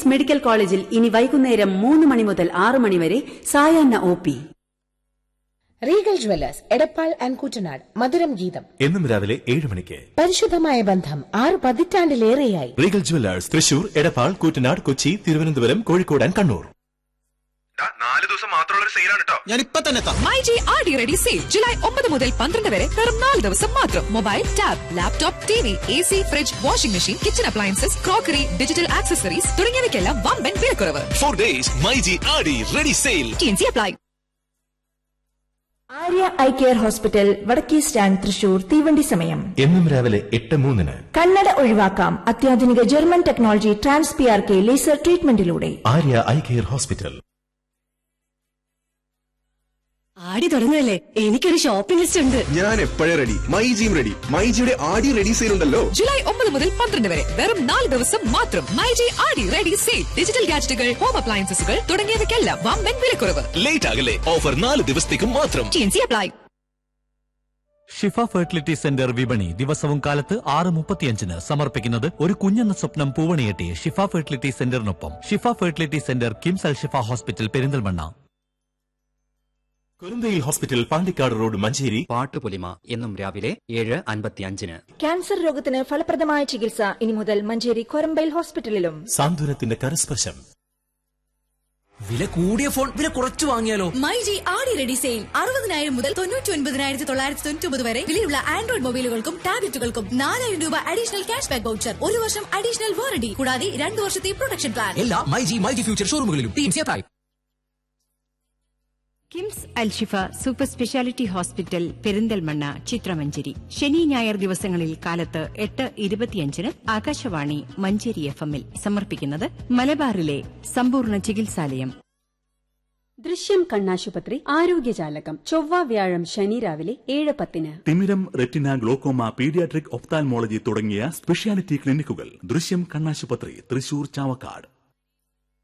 S medical കോളേജിൽ ഇനി വൈകുന്നേരം മൂന്ന് മണി മുതൽ ആറ് മണി വരെ സായാഹ്ന O P Regal Jewellers Edappal and Koottanad മധുരം ഗീതം എന്നും രാവിലെ ഏഴ് മണിക്ക് പരിശുദ്ധമായ ബന്ധം ആറ് പതിറ്റാണ്ടിലേറെയായി Regal Jewellers Thrissur Edappal Koottanad Kochi Thiruvananthapuram Kozhikode and Kannur നാല് ദിവസം മാത്രമുള്ള ഒരു സെയിലാണ് കേട്ടോ ഞാൻ ഇപ്പൊ തന്നെ എത്താം myG R D ready sale July ഒമ്പത് മുതൽ പന്ത്രണ്ട് വരെ വെറും നാല് ദിവസം മാത്രം mobile tab laptop T V A C fridge washing machine kitchen appliances crockery digital accessories തുടങ്ങിയവയ്ക്കെല്ലാം വമ്പൻ വിലക്കുറവ് four days myG Aadi ready sale T N C apply Arya eye care hospital വടക്കേ സ്റ്റാൻഡ് തൃശൂർ തീവണ്ടി സമയം എന്നും രാവിലെ എട്ട് മൂന്നിന് കണ്ണട ഒഴിവാക്കാം അത്യാധുനിക German technology trans P R K laser ട്രീറ്റ്മെന്റിലൂടെ Arya eye care hospital Aadi തുടങ്ങുകയല്ലേ എനിക്കൊരു ഷോപ്പിംഗ് ലിസ്റ്റ് ഉണ്ട് ഞാൻ എപ്പോഴേ റെഡി മൈ ജിയും റെഡി മൈ ജിയുടെ ആടി റെഡി സെയിൽ ഉണ്ടല്ലോ ജൂലൈ ഒമ്പത് മുതൽ പന്ത്രണ്ട് വരെ വെറും നാല് ദിവസം മാത്രം myG R D ready sale digital ഗാഡ്ജറ്റുകൾ ഹോം അപ്ലയൻസസുകൾ തുടങ്ങിയവയ്ക്കെല്ലാം വമ്പൻ വിലക്കുറവ് ലേറ്റ് ആകല്ലേ ഓഫർ നാല് ദിവസത്തേക്കും മാത്രം T N C apply Shifa fertility centre വിപണി ദിവസവും കാലത്ത് ആറ് മുപ്പത്തിയഞ്ചിന് സമർപ്പിക്കുന്നത് ഒരു കുഞ്ഞെന്ന സ്വപ്നം പൂവണിയെട്ടി ഷിഫ ഫെർട്ടിലിറ്റി സെന്ററിനൊപ്പം Shifa fertility centre KIMS Al Shifa hospital Perinthalmanna കുറുമ്പയിൽ ഹോസ്പിറ്റൽ പാണ്ടിക്കാട് റോഡ് മഞ്ചേരി പാട്ടുപൊലിമ എന്നും രാവിലെ ഏഴ് അൻപത്തിയഞ്ചിന് ക്യാൻസർ രോഗത്തിന് ഫലപ്രദമായ ചികിത്സ ഇനി മുതൽ മഞ്ചേരി കൊരമ്പയിൽ ഹോസ്പിറ്റലിലും സാന്ത്വനത്തിന്റെ കരസ്പർശം വില കൂടിയ ഫോൺ വില കുറച്ചു വാങ്ങിയാലോ myG R D ready sale അറുപതിനായിരം മുതൽ തൊണ്ണൂറ്റി ഒൻപതിനായിരത്തി തൊള്ളായിരത്തി തൊണ്ണൂറ്റി ഒമ്പത് വരെ വിലയുള്ള ആൻഡ്രോയിഡ് മൊബൈലുകൾക്കും ടാബ്ലറ്റുകൾക്കും നാലായിരം രൂപ അഡീഷണൽ ക്യാഷ് ബാക്ക് വൗച്ചർ ഒരു വർഷം അഡീഷണൽ വാറണ്ടി കൂടാതെ രണ്ടു വർഷത്തെ പ്രൊട്ടക്ഷൻ പ്ലാൻ എല്ലാ myG myG future ഷോറൂമുകളിലും team apply KIMS Alshifa super speciality hospital Perinthalmanna ചിത്രമഞ്ചേരി ശനി ഞായർ ദിവസങ്ങളിൽ കാലത്ത് എട്ട് ഇരുപത്തിയഞ്ചിന് ആകാശവാണി മഞ്ചേരി എഫ് എമ്മിൽ സമർപ്പിക്കുന്നത് മലബാറിലെ സമ്പൂർണ്ണ ചികിത്സാലയം ദൃശ്യം കണ്ണാശുപത്രി ആരോഗ്യജാലകം ചൊവ്വ വ്യാഴം ശനി രാവിലെ ഏഴ് പത്തിന് തിമിരം റെറ്റിന ഗ്ലോക്കോമ പീഡിയാട്രിക് ഒഫ്താൽമോളജി തുടങ്ങിയ സ്പെഷ്യാലിറ്റി ക്ലിനിക്കുകൾ ദൃശ്യം കണ്ണാശുപത്രി തൃശൂർ ചാവക്കാട്